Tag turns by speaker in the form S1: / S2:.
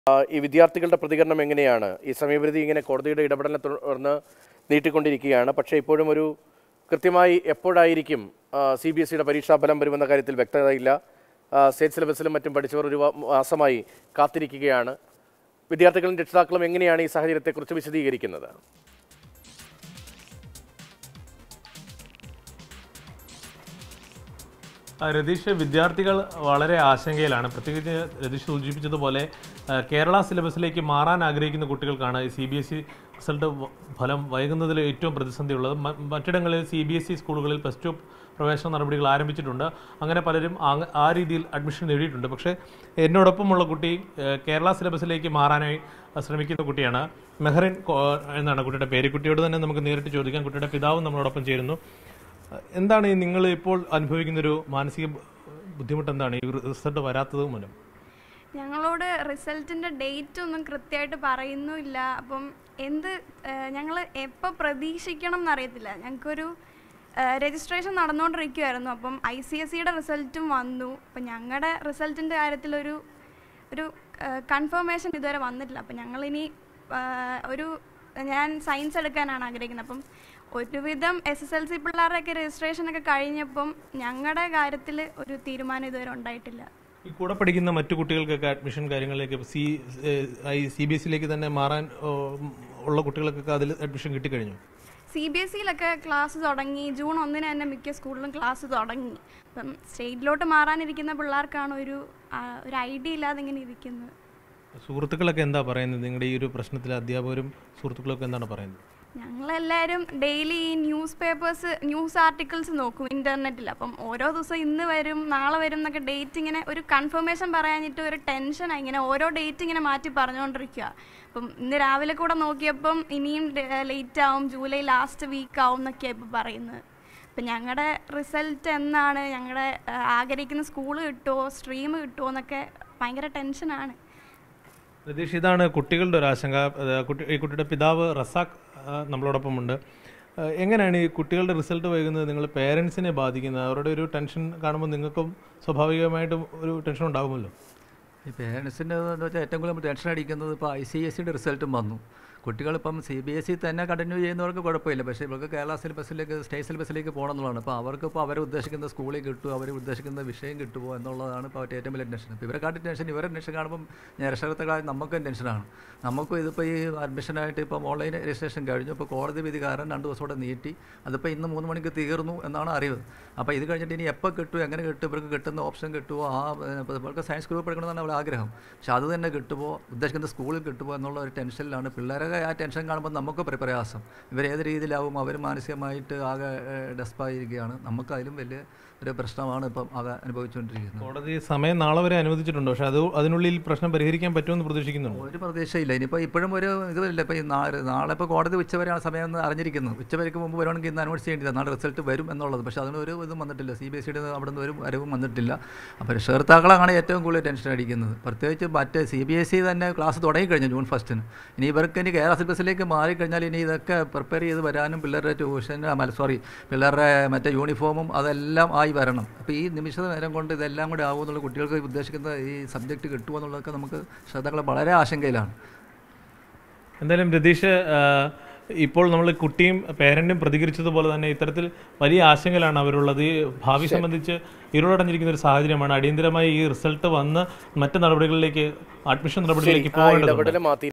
S1: ആ, ഈ വിദ്യാർത്ഥികളുടെ പ്രതികരണം എങ്ങനെയാണ് ഈ സമയപരിധി ഇങ്ങനെ കോടതിയുടെ ഇടപെടലിനെ തുടർന്ന് നീട്ടിക്കൊണ്ടിരിക്കുകയാണ് പക്ഷേ ഇപ്പോഴും ഒരു കൃത്യമായി എപ്പോഴായിരിക്കും സി ബി എസ് സിയുടെ പരീക്ഷാഫലം വരുമെന്ന കാര്യത്തിൽ വ്യക്തതയില്ല ആ, സ്റ്റേറ്റ് സിലബസിലും മറ്റും പഠിച്ചവർ ഒരു വ- മാസമായി കാത്തിരിക്കുകയാണ് വിദ്യാർത്ഥികളും രക്ഷിതാക്കളും എങ്ങനെയാണ് ഈ സാഹചര്യത്തെക്കുറിച്ച് വിശദീകരിക്കുന്നത്
S2: ആ, രതീഷ് വിദ്യാർത്ഥികൾ വളരെ ആശങ്കയിലാണ് പ്രത്യേകിച്ച് രതീഷ് സൂചിപ്പിച്ചതുപോലെ ആ, കേരള സിലബസിലേക്ക് മാറാൻ ആഗ്രഹിക്കുന്ന കുട്ടികൾക്കാണ് C B S E result വ- ഫലം വൈകുന്നതിൽ ഏറ്റവും പ്രതിസന്ധിയുള്ളത് മ- മറ്റിടങ്ങളിൽ സി ബി എസ് ഇ സ്കൂളുകളിൽ പ്ലസ് ടു പ്രവേശന നടപടികൾ ആരംഭിച്ചിട്ടുണ്ട് അങ്ങനെ പലരും ആ- ആ രീതിയിൽ അഡ്മിഷൻ നേടിയിട്ടുണ്ട് പക്ഷേ എന്നോടൊപ്പമുള്ള കുട്ടി ആ, കേരള സിലബസിലേക്ക് മാറാനായി ശ്രമിക്കുന്ന കുട്ടിയാണ് മെഹറിൻ കോ- എന്നാണ് കുട്ടിയുടെ പേര് കുട്ടിയോട് തന്നെ നമുക്ക് നേരിട്ട് ചോദിക്കാം കുട്ടിയുടെ പിതാവും നമ്മളോടൊപ്പം ചേരുന്നു എന്താണ് ഈ നിങ്ങൾ ഇപ്പോൾ അനുഭവിക്കുന്ന ഒരു മാനസിക ബു- ബുദ്ധിമുട്ട് എന്താണ് ഈ റിസൾട്ട് വരാത്തത് മൂലം
S3: ഞങ്ങളോട് റിസൾട്ടിൻ്റെ ഡേറ്റ് ഒന്നും കൃത്യമായിട്ട് പറയുന്നുമില്ല അപ്പം എന്ത് ഞങ്ങൾ എപ്പോൾ പ്രതീക്ഷിക്കണം എന്നറിയത്തില്ല ഞങ്ങൾക്കൊരു രജിസ്ട്രേഷൻ നടന്നുകൊണ്ടിരിക്കുമായിരുന്നു അപ്പം ഐ സി എസ് സിയുടെ റിസൾട്ടും വന്നു അപ്പം ഞങ്ങളുടെ റിസൾട്ടിൻ്റെ കാര്യത്തിലൊരു ഒരു കൺഫർമേഷൻ ഇതുവരെ വന്നിട്ടില്ല അപ്പം ഞങ്ങളിനി ആ, ഒരു ഞാൻ സയൻസ് എടുക്കാനാണ് ആഗ്രഹിക്കുന്നത് അപ്പം ഒരുവിധം എസ് എസ് എൽ സി പിള്ളേരുടെയൊക്കെ രജിസ്ട്രേഷനൊക്കെ കഴിഞ്ഞപ്പം ഞങ്ങളുടെ കാര്യത്തിൽ ഒരു തീരുമാനം ഇതുവരെ ഉണ്ടായിട്ടില്ല
S2: ഈ കൂടെ പഠിക്കുന്ന മറ്റു കുട്ടികൾക്കൊക്കെ അഡ്മിഷൻ കാര്യങ്ങളിലേക്ക് സി സി ബി എസ് സിയിലേക്ക് തന്നെ മാറാൻ ഓ, ഉള്ള കുട്ടികൾക്കൊക്കെ അതിൽ അഡ്മിഷൻ കിട്ടിക്കഴിഞ്ഞു
S3: സി ബി എസ് സിയിലൊക്കെ ക്ലാസ് തുടങ്ങി ജൂൺ ഒന്നിന് തന്നെ മിക്ക സ്കൂളിലും ക്ലാസ് തുടങ്ങി അപ്പം സ്റ്റേറ്റിലോട്ട് മാറാനിരിക്കുന്ന പിള്ളേർക്കാണ് ഒരു ആ, ഒരു ഐഡിയ ഇല്ലാതെ ഇങ്ങനെ ഇരിക്കുന്നത്
S2: സുഹൃത്തുക്കളൊക്കെ എന്താ പറയുന്നത് നിങ്ങളുടെ ഈ ഒരു പ്രശ്നത്തിൽ അധ്യാപകരും സുഹൃത്തുക്കളൊക്കെ എന്താണ് പറയുന്നത്
S3: ഞങ്ങളെല്ലാവരും ഡെയിലി ഈ ന്യൂസ് പേപ്പേഴ്സ് ന്യൂസ് ആർട്ടിക്കിൾസ് നോക്കും ഇൻ്റർനെറ്റിൽ അപ്പം ഓരോ ദിവസം ഇന്ന് വരും നാളെ വരും എന്നൊക്കെ ഡേറ്റ് ഇങ്ങനെ ഒരു കൺഫർമേഷൻ പറയാനിട്ട് ഒരു ടെൻഷനായി ഇങ്ങനെ ഓരോ ഡേറ്റ് ഇങ്ങനെ മാറ്റി പറഞ്ഞുകൊണ്ടിരിക്കുക അപ്പം ഇന്ന് രാവിലെ കൂടെ നോക്കിയപ്പം ഇനിയും ലേറ്റ് ആവും ജൂലൈ ലാസ്റ്റ് വീക്ക് ആവും എന്നൊക്കെയാണ് ഇപ്പോൾ പറയുന്നത് അപ്പം ഞങ്ങളുടെ റിസൾട്ട് എന്നാണ് ഞങ്ങളുടെ ആ, ആഗ്രഹിക്കുന്ന സ്കൂൾ കിട്ടുമോ സ്ട്രീം കിട്ടുമോ എന്നൊക്കെ ഭയങ്കര ടെൻഷനാണ്
S2: രതീഷ് ഇതാണ് കുട്ടികളുടെ ഒരു ആശങ്ക അത് കുട്ടി ഈ കുട്ടിയുടെ പിതാവ് റസാഖ് ആ, നമ്മളോടൊപ്പമുണ്ട് ആ, എങ്ങനെയാണ് ഈ കുട്ടികളുടെ റിസൾട്ട് വൈകുന്നത് നിങ്ങൾ പേരൻസിനെ ബാധിക്കുന്നത് അവരുടെ ഒരു ടെൻഷൻ കാണുമ്പോൾ നിങ്ങൾക്കും സ്വാഭാവികമായിട്ടും ഒരു ടെൻഷൻ ഉണ്ടാകുമല്ലോ
S4: ഈ പേരൻസിൻ്റെ എന്ന് വെച്ചാൽ ഏറ്റവും കൂടുതൽ ടെൻഷൻ അടിക്കുന്നത് ഇപ്പോൾ ഐ സി എസ് സിയുടെ റിസൾട്ടും വന്നു കുട്ടികളിപ്പം സി ബി എസ് ഇ തന്നെ കണ്ടിന്യൂ ചെയ്യുന്നവർക്ക് കുഴപ്പമില്ല പക്ഷേ ഇവർക്ക് കേരള സിലബസിലേക്ക് സ്റ്റേറ്റ് സിലബസിലേക്ക് പോകണം എന്നുള്ളതാണ് അപ്പോൾ അവർക്ക് ഇപ്പോൾ അവർ ഉദ്ദേശിക്കുന്ന സ്കൂളിൽ കിട്ടുമോ അവർ ഉദ്ദേശിക്കുന്ന വിഷയം കിട്ടുമോ എന്നുള്ളതാണ് ഇപ്പോൾ അവരുടെ ഏറ്റവും വലിയ ടെൻഷൻ ഇപ്പോൾ ഇവരെക്കാട്ടി ടെൻഷൻ ഇവരുടെ ടെൻഷൻ കാണുമ്പം ഞാൻ രക്ഷകർത്താക്കളായ നമുക്കും ടെൻഷനാണ് നമുക്കും ഇതിപ്പോൾ ഈ അഡ്മിഷനായിട്ട് ഇപ്പം ഓൺലൈൻ രജിസ്ട്രേഷൻ കഴിഞ്ഞു ഇപ്പോൾ കോടതി വിധി കാരണം രണ്ട് ദിവസം കൂടെ നീട്ടി അതിപ്പോൾ ഇന്ന് മൂന്ന് മണിക്ക് തീർന്നു എന്നാണ് അറിവ് അപ്പോൾ ഇത് കഴിഞ്ഞിട്ട് ഇനി എപ്പോൾ കിട്ടും എങ്ങനെ കിട്ടും ഇവർക്ക് കിട്ടുന്ന ഓപ്ഷൻ കിട്ടുമോ ആ ഇപ്പോൾ ഇവർക്ക് സയൻസ് ഗ്രൂപ്പ് എടുക്കണമെന്നാണ് അവരുടെ ആഗ്രഹം പക്ഷെ അത് തന്നെ കിട്ടുമോ ഉദ്ദേശിക്കുന്ന സ്കൂളിൽ കിട്ടുമോ എന്നുള്ള ഒരു ടെൻഷനിലാണ് പിള്ളേരെ ആ ടെൻഷൻ കാണുമ്പോൾ നമുക്ക് പ്ര- പ്രയാസം ഇവർ ഏത് രീതിയിലാവും അവർ മാനസികമായിട്ട് ആകെ ഡെസ്പായിരിക്കുകയാണ് നമുക്ക് അതിലും വലിയ ഒരു പ്രശ്നമാണ് ഇപ്പം ആകെ അനുഭവിച്ചുകൊണ്ടിരിക്കുന്നത്
S2: കോടതി സമയം നാളെ വരെ അനുവദിച്ചിട്ടുണ്ട് പക്ഷേ അത് അതിനുള്ളിൽ പ്രശ്നം പരിഹരിക്കാൻ പറ്റുമെന്ന് പ്രതീക്ഷിക്കുന്നുണ്ട്
S4: ഒരു പ്രതീക്ഷയില്ല ഇനിയിപ്പോൾ ഇപ്പോഴും ഒരു ഇതുമില്ല ഇപ്പോൾ ഈ നാളെ നാളെ ഇപ്പോൾ കോടതി ഉച്ചവരെ ആ സമയം എന്ന് അറിഞ്ഞിരിക്കുന്നു ഉച്ചവരയ്ക്ക് മുമ്പ് വരുവാണെങ്കിൽ ഇന്ന് അനൗൺസ് ചെയ്യേണ്ടത് നാളെ റിസൾട്ട് വരും എന്നുള്ളത് പക്ഷേ അതിന് ഒരു ഇതും വന്നിട്ടില്ല സി ബി എസ് സിയുടെ അവിടെ നിന്ന് ഒരു വരവും വന്നിട്ടില്ല അപ്പോൾ രക്ഷകർത്താക്കളാണ് ഏറ്റവും കൂടുതൽ ടെൻഷൻ അടിക്കുന്നത് പ്രത്യേകിച്ച് മറ്റേ സി ബി എസ് സി തന്നെ ക്ലാസ് തുടങ്ങിക്കഴിഞ്ഞു ജൂൺ ഫസ്റ്റിന് ഇനി ഇവർക്ക് ഇനി കേരള സിലബസിലേക്ക് മാറിക്കഴിഞ്ഞാൽ ഇനി ഇതൊക്കെ പ്രിപ്പയർ ചെയ്ത് വരാനും പിള്ളേരുടെ ട്യൂഷൻ സോറി പിള്ളേരുടെ മറ്റേ യൂണിഫോമും അതെല്ലാം ആയി വരണം അപ്പോൾ ഈ നിമിഷ നേരം കൊണ്ട് ഇതെല്ലാം കൂടെ ആകുമെന്നുള്ള കുട്ടികൾക്ക് ഉദ്ദേശിക്കുന്ന ഈ സബ്ജക്റ്റ് കിട്ടുമോ എന്നുള്ളതൊക്കെ നമുക്ക് ശ്രദ്ധാക്കൾ വളരെ ആശങ്കയിലാണ്
S2: എന്തായാലും രതീഷ് ആ, ഇപ്പോൾ നമ്മൾ കുട്ടിയും പേരൻറ്റും പ്രതികരിച്ചതുപോലെ തന്നെ ഇത്തരത്തിൽ വലിയ ആശങ്കയിലാണ് അവരുള്ളത് ഈ ഭാവി സംബന്ധിച്ച് ഇരുളടഞ്ഞിരിക്കുന്ന ഒരു സാഹചര്യമാണ് അടിയന്തരമായി ഈ റിസൾട്ട് വന്ന് മറ്റ് നടപടികളിലേക്ക് അഡ്മിഷൻ നടപടികളിലേക്ക്
S1: ആ
S2: പോകേണ്ടതുണ്ട്
S1: ഇടപെടൽ മാറ്റി